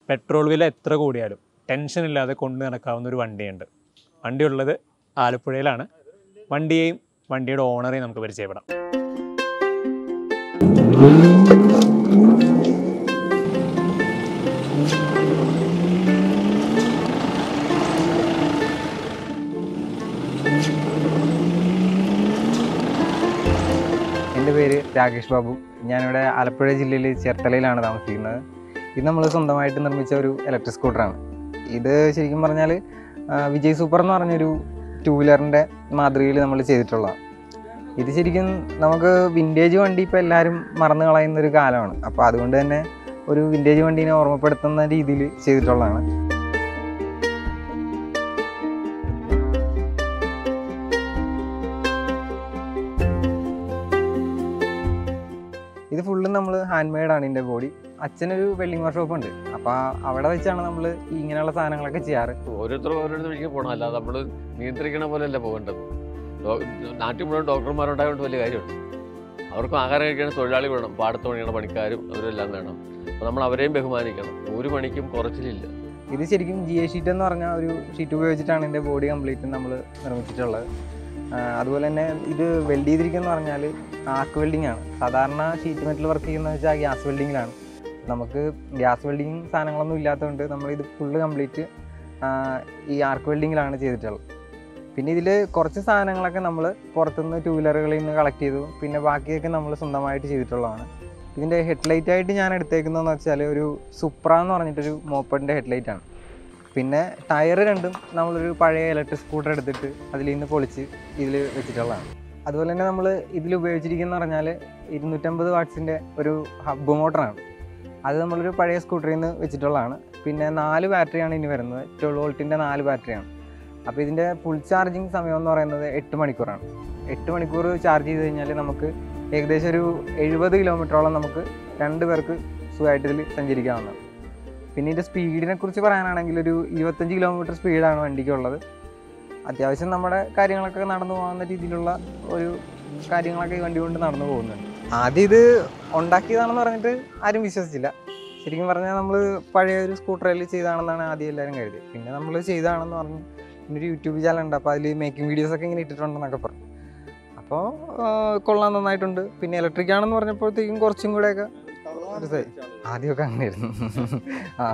petrol വില എത്ര കൂടിയാലും ടെൻഷൻ ഇല്ലാതെ കൊണ്ടു നടക്കാവുന്ന ഒരു വണ്ടിയുണ്ട് വണ്ടി ഉള്ളത് ആലപ്പുഴയിലാണ് വണ്ടിയെയും വണ്ടിയുടെ ഓണറെയും നമുക്ക് പരിചയപ്പെടാം എൻ്റെ പേര് രാകേഷ് ബാബു ഞാനിവിടെ ആലപ്പുഴ ജില്ലയിൽ ചേർത്തലയിലാണ് താമസിക്കുന്നത് ഇത് നമ്മൾ സ്വന്തമായിട്ട് നിർമ്മിച്ച ഒരു ഇലക്ട്രിക് സ്കൂട്ടറാണ് ഇത് ശരിക്കും പറഞ്ഞാൽ വിജയ് സൂപ്പർ എന്ന് പറഞ്ഞൊരു ടൂ വീലറിൻ്റെ മാതൃകയിൽ നമ്മൾ ചെയ്തിട്ടുള്ളതാണ് ഇത് ശരിക്കും നമുക്ക് വിൻറ്റേജ് വണ്ടി ഇപ്പോൾ എല്ലാവരും മറന്നു കളയുന്ന ഒരു കാലമാണ് അപ്പോൾ അതുകൊണ്ട് തന്നെ ഒരു വിൻറ്റേജ് വണ്ടീനെ ഓർമ്മപ്പെടുത്തുന്ന രീതിയിൽ ചെയ്തിട്ടുള്ളതാണ് ഇത് ഫുള്ള് നമ്മൾ ഹാൻഡ് മെയ്ഡാണ് ഇതിൻ്റെ ബോഡി അച്ഛനൊരു വെൽഡിങ് വർക്ക്ഷോപ്പ് ഉണ്ട് അപ്പോൾ അവിടെ വെച്ചാണ് നമ്മൾ ഇങ്ങനെയുള്ള സാധനങ്ങളൊക്കെ ചെയ്യാറ് ഓരോരുത്തരും ഓരോരുത്തർ വഴിക്ക് പോകണം അല്ലാതെ നമ്മൾ നിയന്ത്രിക്കണ പോലെയല്ല പോകേണ്ടത് ഡോ- നാട്ടിൽ മുഴുവൻ ഡോക്ടർമാരുണ്ടായതുകൊണ്ട് വലിയ കാര്യമുണ്ട് അവർക്കും ആഹാരം കഴിക്കാൻ തൊഴിലാളി വേണം പാടത്ത് പണിയണ പണിക്കാരും അവരെല്ലാം വേണം അപ്പോൾ നമ്മൾ അവരെയും ബഹുമാനിക്കണം ഒരു പണിക്കും കുറച്ചിലില്ല ഇത് ശരിക്കും ജി എ ഷീറ്റ് എന്ന് പറഞ്ഞ ഒരു ഷീറ്റ് ഉപയോഗിച്ചിട്ടാണ് ഇതിൻ്റെ ബോഡി കംപ്ലീറ്റ് നമ്മൾ നിർമ്മിച്ചിട്ടുള്ളത് ആ, അതുപോലെ തന്നെ ഇത് വെൽഡ് ചെയ്തിരിക്കുന്നത് പറഞ്ഞാൽ ആർക്ക് വെൽഡിംഗ് ആണ് സാധാരണ ഷീറ്റ് മെറ്റൽ വർക്ക് ചെയ്യുന്നത് വെച്ചാൽ ഗ്യാസ് വെൽഡിങ്ങിലാണ് നമുക്ക് ഗ്യാസ് വെൽഡിങ് സാധനങ്ങളൊന്നും ഇല്ലാത്തതുകൊണ്ട് നമ്മളിത് ഫുള്ള് കംപ്ലീറ്റ് ഈ ആർക്ക് വെൽഡിങ്ങിലാണ് ചെയ്തിട്ടുള്ളത് പിന്നെ ഇതിൽ കുറച്ച് സാധനങ്ങളൊക്കെ നമ്മൾ പുറത്തുനിന്ന് ടൂ വീലറുകളിൽ നിന്ന് കളക്ട് ചെയ്തു പിന്നെ ബാക്കിയൊക്കെ നമ്മൾ സ്വന്തമായിട്ട് ചെയ്തിട്ടുള്ളതാണ് ഇതിൻ്റെ ഹെഡ്ലൈറ്റ് ആയിട്ട് ഞാൻ എടുത്തേക്കുന്നതെന്ന് വെച്ചാൽ ഒരു സുപ്ര എന്ന് പറഞ്ഞിട്ടൊരു മോപ്പഡിൻ്റെ ഹെഡ്ലൈറ്റ് ആണ് പിന്നെ ടയർ രണ്ടും നമ്മളൊരു പഴയ ഇലക്ട്രിക് സ്കൂട്ടർ എടുത്തിട്ട് അതിൽ നിന്ന് പൊളിച്ച് ഇതിൽ വെച്ചിട്ടുള്ളതാണ് അതുപോലെ തന്നെ നമ്മൾ ഇതിൽ ഉപയോഗിച്ചിരിക്കുന്ന പറഞ്ഞാൽ ഇരുന്നൂറ്റമ്പത് വാട്ട്സിൻ്റെ ഒരു ഹബ്ബ് മോട്ടറാണ് അത് നമ്മളൊരു പഴയ സ്കൂട്ടറിൽ നിന്ന് വെച്ചിട്ടുള്ളതാണ് പിന്നെ നാല് ബാറ്ററിയാണ് ഇനി വരുന്നത് ട്വൽവ് വോൾട്ടിൻ്റെ നാല് ബാറ്ററിയാണ് അപ്പോൾ ഇതിൻ്റെ ഫുൾ ചാർജിങ് സമയം എന്ന് പറയുന്നത് എട്ട് മണിക്കൂറാണ് എട്ട് മണിക്കൂർ ചാർജ് ചെയ്ത് കഴിഞ്ഞാൽ നമുക്ക് ഏകദേശം ഒരു എഴുപത് കിലോമീറ്ററോളം നമുക്ക് രണ്ട് പേർക്ക് സുഖമായിട്ട് ഇതിൽ സഞ്ചരിക്കാവുന്നതാണ് പിന്നെ ഇതിൻ്റെ സ്പീഡിനെ കുറിച്ച് പറയാനാണെങ്കിൽ ഒരു ഇരുപത്തഞ്ച് കിലോമീറ്റർ സ്പീഡാണ് വണ്ടിക്കുള്ളത് അത്യാവശ്യം നമ്മുടെ കാര്യങ്ങളൊക്കെ നടന്നു പോകുന്ന രീതിയിലുള്ള ഒരു കാര്യങ്ങളൊക്കെ ഈ വണ്ടി കൊണ്ട് നടന്നു പോകുന്നുണ്ട് ആദ്യം ഇത് ഉണ്ടാക്കിയതാണെന്ന് പറഞ്ഞിട്ട് ആരും വിശ്വസിച്ചില്ല ശരിക്കും പറഞ്ഞാൽ നമ്മൾ പഴയ ഒരു സ്കൂട്ടറിൽ ചെയ്താണെന്നാണ് ആദ്യം എല്ലാവരും കരുതിയത് പിന്നെ നമ്മൾ ചെയ്താണെന്ന് പറഞ്ഞു പിന്നെ ഒരു യൂട്യൂബ് ചാനൽ ഉണ്ട് അപ്പോൾ അതിൽ മേക്കിംഗ് വീഡിയോസൊക്കെ ഇങ്ങനെ ഇട്ടിട്ടുണ്ടെന്നൊക്കെ പറഞ്ഞു അപ്പോൾ കൊള്ളാൻ നന്നായിട്ടുണ്ട് പിന്നെ ഇലക്ട്രിക് ആണെന്ന് പറഞ്ഞപ്പോഴത്തേക്കും കുറച്ചും കൂടെയൊക്കെ രസമായി ആദ്യമൊക്കെ അങ്ങനെയായിരുന്നു ആ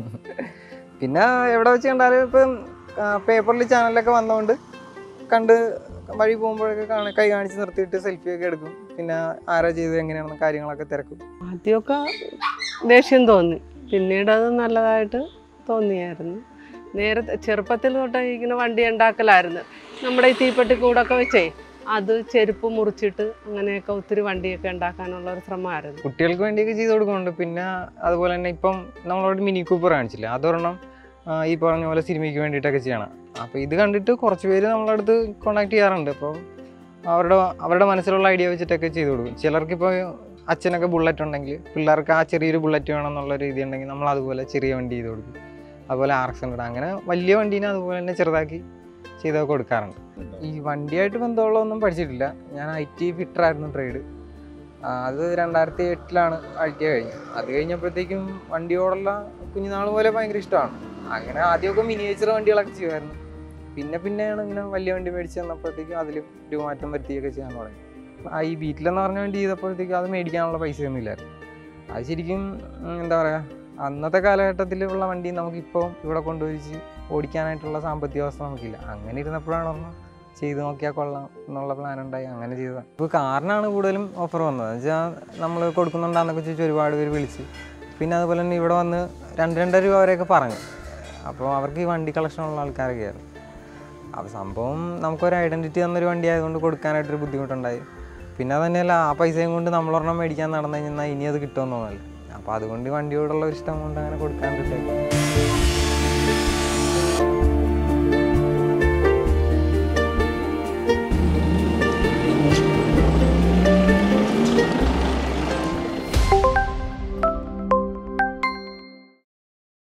പിന്നെ എവിടെ വെച്ച് കണ്ടാലും ഇപ്പം പേപ്പറിൽ ചാനലിലൊക്കെ വന്നതുകൊണ്ട് കണ്ട് വഴി പോകുമ്പോഴൊക്കെ കാണാൻ കൈ കാണിച്ച് നിർത്തിയിട്ട് സെൽഫിയൊക്കെ എടുക്കും പിന്നെ ആരാ ചെയ്തത് എങ്ങനെയാണെന്ന് കാര്യങ്ങളൊക്കെ തിരക്കും ആദ്യമൊക്കെ ദേഷ്യം തോന്നി പിന്നീട് അത് നല്ലതായിട്ട് തോന്നിയായിരുന്നു നേരത്തെ ചെറുപ്പത്തിൽ തൊട്ട് ഇങ്ങനെ വണ്ടി ഉണ്ടാക്കലായിരുന്നു നമ്മുടെ ഈ തീപ്പെട്ടി കൂടൊക്കെ വെച്ചേ അത് ചെരുപ്പ് മുറിച്ചിട്ട് അങ്ങനെയൊക്കെ ഒത്തിരി വണ്ടിയൊക്കെ ഉണ്ടാക്കാനുള്ള ഒരു ശ്രമമായിരുന്നു കുട്ടികൾക്ക് വേണ്ടിയൊക്കെ ചെയ്ത് കൊടുക്കുന്നുണ്ട് പിന്നെ അതുപോലെ തന്നെ ഇപ്പം നമ്മളോട് മിനി കൂപ്പർ കാണിച്ചില്ല അതൊരെണ്ണം ആ, ഈ പറഞ്ഞ പോലെ സിനിമയ്ക്ക് വേണ്ടിയിട്ടൊക്കെ ചെയ്യണം അപ്പോൾ ഇത് കണ്ടിട്ട് കുറച്ച് പേര് നമ്മളെ അടുത്ത് കോണ്ടാക്ട് ചെയ്യാറുണ്ട് അപ്പോൾ അവരുടെ അവരുടെ മനസ്സിലുള്ള ഐഡിയ വെച്ചിട്ടൊക്കെ ചെയ്ത് കൊടുക്കും ചിലർക്കിപ്പോൾ അച്ഛനൊക്കെ ബുള്ളറ്റ് ഉണ്ടെങ്കിൽ പിള്ളേർക്ക് ആ ചെറിയൊരു ബുള്ളറ്റ് വേണം എന്നുള്ള രീതി ഉണ്ടെങ്കിൽ നമ്മൾ അതുപോലെ ചെറിയ വണ്ടി ചെയ്ത് കൊടുക്കും അതുപോലെ ആർ എക്സ് ഹൺഡ്രഡ് അങ്ങനെ വലിയ വണ്ടീനെ അതുപോലെ തന്നെ ചെറുതാക്കി ചെയ്തൊക്കെ കൊടുക്കാറുണ്ട് ഈ വണ്ടിയായിട്ട് ബന്ധമുള്ളതൊന്നും പഠിച്ചിട്ടില്ല ഞാൻ ഐ ടി ഫിറ്ററായിരുന്നു ട്രേഡ് അത് രണ്ടായിരത്തി എട്ടിലാണ് ഐ ടി കഴിഞ്ഞു അത് കഴിഞ്ഞപ്പോഴത്തേക്കും വണ്ടിയോടുള്ള കുഞ്ഞുനാൾ പോലെ ഭയങ്കര ഇഷ്ടമാണ് അങ്ങനെ ആദ്യമൊക്കെ മിനിയേച്ചർ വണ്ടികളൊക്കെ ചെയ്യുമായിരുന്നു പിന്നെ പിന്നെയാണ് ഇങ്ങനെ വലിയ വണ്ടി മേടിച്ച് തന്നപ്പോഴത്തേക്കും അതിൽ ഒരു മാറ്റം വരുത്തിയൊക്കെ ചെയ്യാൻ തുടങ്ങി ആ ഈ ബീറ്റിലെന്ന് പറഞ്ഞ വണ്ടി ചെയ്തപ്പോഴത്തേക്കും അത് മേടിക്കാനുള്ള പൈസയൊന്നും ഇല്ലായിരുന്നു അത് ശരിക്കും ഉം, എന്താ പറയുക അന്നത്തെ കാലഘട്ടത്തിലുള്ള വണ്ടി നമുക്കിപ്പോൾ ഇവിടെ കൊണ്ടുപോയി ഓടിക്കാനായിട്ടുള്ള സാമ്പത്തിക അവസ്ഥ നമുക്കില്ല അങ്ങനെ ഇരുന്നപ്പോഴാണ് ഒന്ന് ചെയ്ത് നോക്കിയാൽ കൊള്ളാം എന്നുള്ള പ്ലാൻ ഉണ്ടായി അങ്ങനെ ചെയ്തതാണ് ഇപ്പോൾ കാറിനാണ് കൂടുതലും ഓഫർ വന്നത് എന്ന് വെച്ചാൽ നമ്മൾ കൊടുക്കുന്നുണ്ടാന്നൊക്കെ ചോദിച്ച് ഒരുപാട് പേര് വിളിച്ച് പിന്നെ അതുപോലെ തന്നെ ഇവിടെ വന്ന് രണ്ട് രണ്ടര രൂപ വരെയൊക്കെ പറഞ്ഞു അപ്പോൾ അവർക്ക് ഈ വണ്ടി കളക്ഷനുള്ള ആൾക്കാരൊക്കെ ആയിരുന്നു അപ്പോൾ സംഭവം നമുക്കൊരു ഐഡൻറ്റിറ്റി തന്നൊരു വണ്ടി ആയതുകൊണ്ട് കൊടുക്കാനായിട്ടൊരു ബുദ്ധിമുട്ടുണ്ടായി പിന്നെ അത് തന്നെയല്ല ആ പൈസയും കൊണ്ട് നമ്മളൊരെണ്ണം മേടിക്കാൻ നടന്നു കഴിഞ്ഞാൽ ഇനി അത് കിട്ടുമെന്ന് തോന്നല്ല അപ്പോൾ അതുകൊണ്ട് ഈ വണ്ടിയോടുള്ള ഒരു ഇഷ്ടം കൊണ്ട് അങ്ങനെ കൊടുക്കാണ്ടിട്ടേക്കും